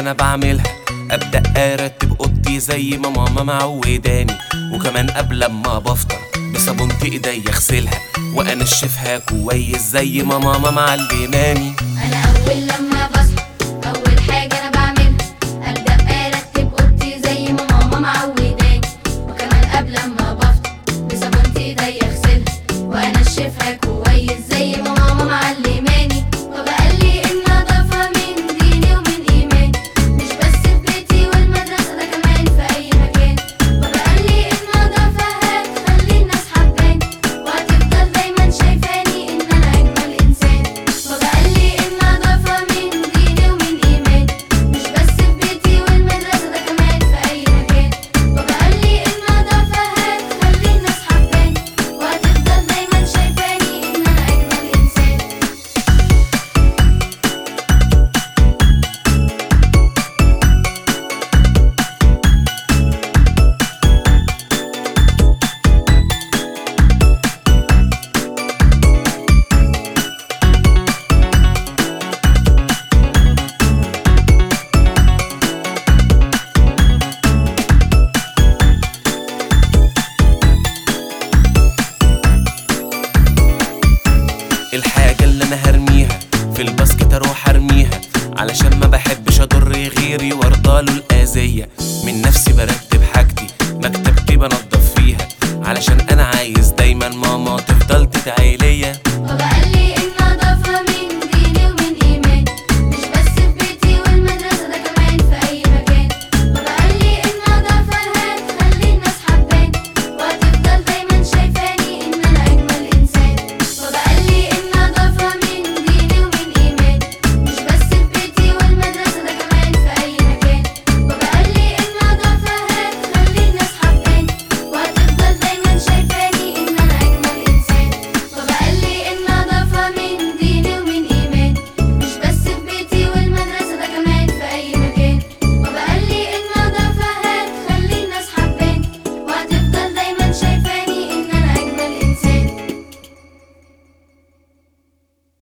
انا بعملها ابدا ارتب اوضتي زي ما ماما معوداني وكمان قبل ما بفطر بصابونة ايدي اغسلها وانشفها كويس زي ما ماما معلماني انا اول لما بصحى اول حاجه انا بعملها ابدا ارتب اوضتي زي ما ماما معوداني وكمان قبل ما بفطر بصابونة ايدي اغسلها وانشفها كويس زي ما ماما معلماني بابا قال لي النظافه من ديني ومن ايماني مش بس في بيتي والمدرسه ده كمان في اي مكان بابا قال لي النظافه هتخلي الناس حباني وهتفضل دايما شايفاني ان انا اجمل انسان بابا قال لي النظافه من ديني ومن ايماني مش بس في بيتي والمدرسه ده كمان في اي مكان بابا قال لي النظافه هتخلي الناس حباني وهتفضل دايما شايفاني ان انا اجمل انسان الحاجة اللي انا هرميها في الباسكت اروح ارميها علشان ما بحبش اضر غيري وارضاله الاذية من نفسي برتب حاجتي مكتبتي بنضف فيها علشان انا عايز دايما ماما تفضل تدعيلي